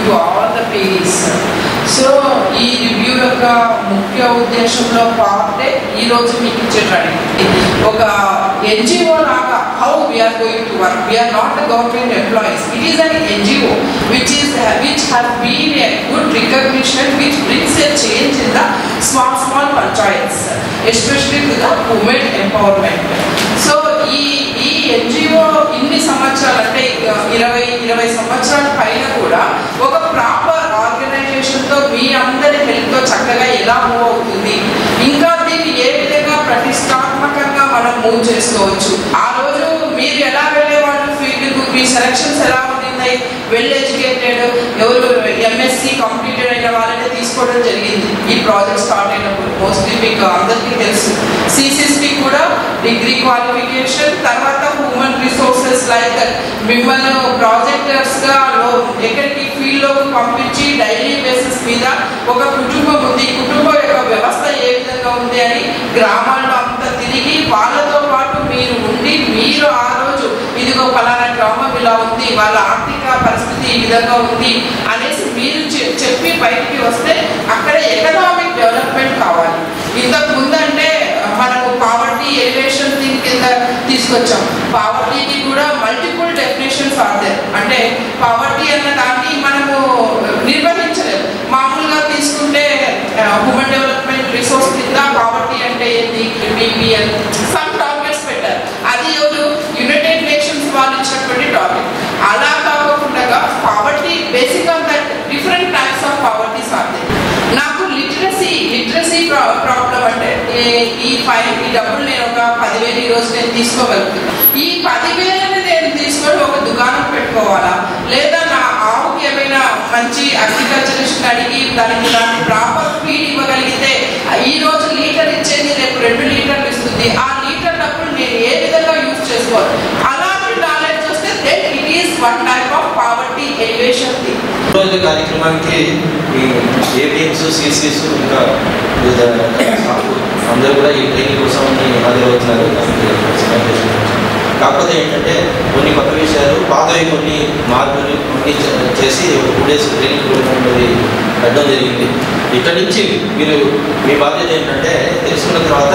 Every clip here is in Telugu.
To all the pairs so ఈ రివ్యూ యొక్క ముఖ్య ఉద్దేశంలో పార్టే ఈరోజు మీకు ఇచ్చేటండి ఒక ఎన్జిఓ లాగా how we're going to work we're not government employees it is an NGO which is which have been a good recognition which brings a change in the small small panchayats especially to the women empowerment so ఈ ఈ ఎన్జిఓ ఇన్ని సంవత్సరాలు అంటే ఇక ఇరవై ఇరవై సంవత్సరాల పైన కూడా ఒక ప్రాపర్ ఆర్గనైజేషన్తో మీ అందరి హెల్త్తో చక్కగా ఎలా మూవ్ అవుతుంది ఇంకా దీన్ని ఏ విధంగా ప్రతిష్టాత్మకంగా మనం మూవ్ చేసుకోవచ్చు ఆ రోజు మీరు ఎలా వెళ్ళేవాళ్ళు ఫీల్డ్కు మీ సెలక్షన్స్ ఎలా ఉంటున్నాయి వెల్ ఎడ్యుకేటెడ్ ఎవరు ఎంఎస్సి కంప్లీటెడ్ అయిన వాళ్ళనే తీసుకోవడం జరిగింది ఈ ప్రాజెక్ట్ స్టార్ట్ అయినప్పుడు మోస్ట్లీ మీకు అందరికీ తెలుసు సిసిఎస్టీ కూడా డిగ్రీ క్వాలిఫికేషన్ తర్వాత హ్యూమన్ రిసోర్సెస్ లైక్ మిమ్మల్ని ప్రాజెక్టర్స్గా ఎక్కడికి ఫీల్డ్లోకి పంపించి డైలీ బేసిస్ మీద ఒక కుటుంబం ఉంది ఈ కుటుంబం యొక్క వ్యవస్థ ఏ విధంగా ఉంది అని గ్రామాల్లో అంతా తిరిగి వాళ్ళతో పాటు మీరు ఉండి మీరు ఆ రోజు ఇదిగో ఫలానా గ్రామం ఇలా ఉంది వాళ్ళ ఆర్థిక పరిస్థితి ఈ విధంగా ఉంది అనేసి మీరు చె- చెప్పి బయటికి వస్తే అక్కడ ఎకనామిక్ డెవలప్మెంట్ కావాలి ఇంతకు ముందంటే మనకు పావర్టీ ఎలివేషన్ థింగ్ కింద తీసుకొచ్చాం పావర్టీకి కూడా మల్టిపుల్ డెఫినేషన్స్ ఆర్ దేర్ అంటే పావర్టీ అన్న దాన్ని మనము నిర్వహించలేము మామూలుగా తీసుకుంటే హ్యూమన్ డెవలప్మెంట్ రిసోర్స్ కింద పావర్టీ అంటే ఏంటి బీపీఎల్ సమ్ టార్గెట్స్ పెట్టారు అది ఎవరు యునైటెడ్ నేషన్స్ వాళ్ళు ఇచ్చినటువంటి టాపిక్ అలా కాకుండా poverty basic of that different types of poverties are there నాకు లిటరసీ లిటరసీ ప్రాబ్లం అంటే ఏ- ఈ ఫైవ్ ఈ డబ్బులు నేను ఒక పదివేలు ఈ రోజు నేను తీసుకోగలుగుతాను ఈ పదివేలని నేను తీసుకొని ఒక దుకాణం పెట్టుకోవాలా లేదా నా ఆవుకి ఏమైనా మంచి అగ్రికల్చరిస్ట్ అడిగి దానికి దాన్ని ప్రాపర్ ఫీడ్ ఇవ్వగలిగితే ఈ రోజు లీటర్ ఇచ్చేది రేపు రెండు లీటర్లు ఇస్తుంది ఆ లీటర్ డబ్బులు నేను ఏ విధంగా యూజ్ చేసుకోవాలి అలాంటి నాలెడ్జ్ వస్తే then it is one type of poverty elevation thing రోజు కార్యక్రమానికి ఈ ఏపీఎంస్ సిసిఎస్ ఇంకా వివిధ స్టాఫ్ అందరూ కూడా ఈ ట్రైనింగ్ కోసం హాజరవుతున్నారు దానికి congratulations. కాకపోతే ఏంటంటే కొన్ని కొత్త విషయాలు పాతవి కొన్ని మార్పులు కొన్ని చే- చేసి టూ డేస్ ట్రైనింగ్ ప్రోగ్రామ్ అనేది పెట్టడం జరిగింది ఇక్కడి నుంచి మీరు మీ బాధ్యత ఏంటంటే తెలుసుకున్న తర్వాత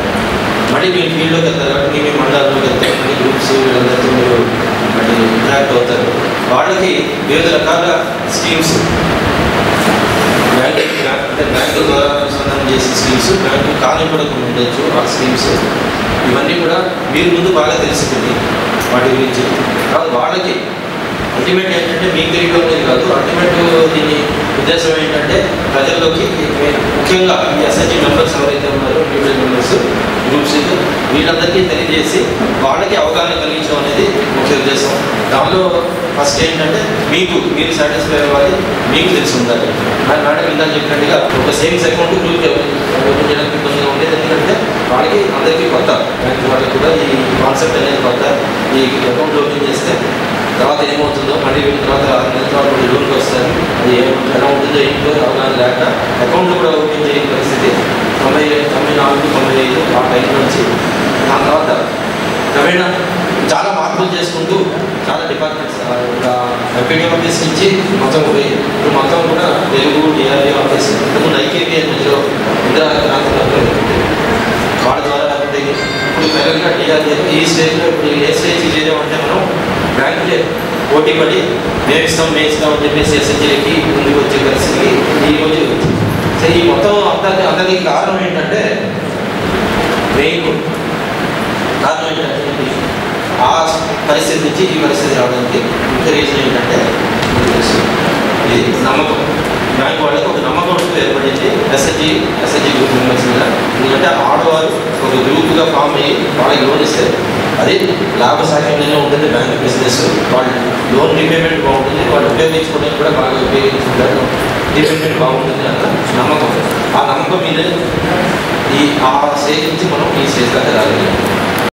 మళ్ళీ మీ ఫీల్డ్లోకి వెళ్తారు కాబట్టి మీ మండలంలోకి వెళ్తారు మీ గ్రూప్స్ వీళ్ళందరితో మీరు మళ్ళీ ఇంటరాక్ట్ అవుతారు వాళ్ళకి వివిధ రకాల స్కీమ్స్ బ్యాంక్ అంటే బ్యాంకు ద్వారా అనుసంధానం చేసే స్కీమ్స్ బ్యాంకు కాలం కూడా కొన్ని ఉండొచ్చు ఆ స్కీమ్స్ ఇవన్నీ కూడా మీరు ముందు బాగా తెలుసుకుంది వాటి గురించి కాదు వాళ్ళకి అల్టిమేట్ ఏంటంటే మీ కెరీర్ అనేది కాదు అల్టిమేట్ దీని ఉద్దేశం ఏంటంటే ప్రజల్లోకి ముఖ్యంగా ఈ ఎస్ఐజీ మెంబర్స్ ఎవరైతే ఉన్నారో ఇండివిజువల్ మెంబర్స్ గ్రూప్స్ వీళ్ళందరికీ తెలియజేసి వాళ్ళకి అవగాహన కలిగించడం అనేది ముఖ్య ఉద్దేశం దానిలో ఫస్ట్ ఏంటంటే మీకు మీరు సాటిస్ఫై అవ్వాలి మీకు తెలిసి ఉండాలి మరి మేడం ఇందాక చెప్పినట్టుగా ఒక సేవింగ్స్ అకౌంట్ గ్రూప్ ఓపెన్ చేయడానికి ఇబ్బందిగా ఉండేది ఎందుకంటే వాళ్ళకి అందరికీ కొత్త బ్యాంక్ వాళ్ళకి కూడా ఈ కాన్సెప్ట్ అనేది కొత్త ఈ అకౌంట్ ఓపెన్ చేస్తే తర్వాత ఏమవుతుందో మళ్ళీ వీళ్ళ తర్వాత ఆరు నెలల తర్వాత వాళ్ళు లోన్కి వస్తారు అది ఏం- ఎలా ఉంటుందో ఏంటో అవగాహన లేక అకౌంట్ కూడా ఓపెన్ చేయని పరిస్థితి తొంభై తొంభై నాలుగు తొంభై ఐదు ఆ టైం నుంచి దాని తర్వాత క్రమేణా చాలా మార్పులు చేసుకుంటూ చాలా డిపార్ట్మెంట్స్ ఎంపీడీ ఆఫీస్ నుంచి మొత్తం పోయి ఇప్పుడు మొత్తం కూడా తెలుగు డిఆర్డీ ఆఫీస్ ఇంతకుముందు ఐకేపీ మధ్యలో ఇందిరా ప్రాంతంలో వాళ్ళ ద్వారా లేకపోతే ఇప్పుడు మెల్లగా డిఆర్డీ ఈ స్టేజ్లో ఇప్పుడు ఏ స్టేజ్ చేయాలంటే మనం బ్యాంకులే పోటీ పడి మేము ఇస్తాం మేము ఇస్తాం అని చెప్పేసి ఎస్ఎస్జీలకి ముందుకు వచ్చే పరిస్థితికి ఈ రోజు సో ఈ మొత్తం అంతటి అందరికి కారణం ఏంటంటే మెయిన్ కారణం ఏంటంటే ఆ పరిస్థితి నుంచి ఈ పరిస్థితి రావడానికి ముఖ్య రీజన్ ఏంటంటే మీకు తెలుసు. ఇది నమ్మకం బ్యాంక్ వాళ్ళకి ఒక నమ్మకం ఏర్పడింది ఎస్ఎస్జి ఎస్ఎస్జి గ్రూప్ మెంబర్స్ మీద ఎందుకంటే ఆడవారు ఒక గ్రూప్గా ఫామ్ అయ్యి వాళ్ళకి లోన్ ఇస్తే అది లాభసాధ్యంగా ఉంటుంది బ్యాంక్ బిజినెస్ వాళ్ళు లోన్ రీపేమెంట్ బాగుంటుంది వాళ్ళు ఉపయోగించుకోవడానికి కూడా బాగా ఉపయోగించుకుంటారు రీపేమెంట్ బాగుంటుంది అన్న నమ్మకం ఆ నమ్మకం మీదే ఈ ఆ స్టేజ్ నుంచి మనం ఈ స్టేజ్ దాకా రాగలిగాం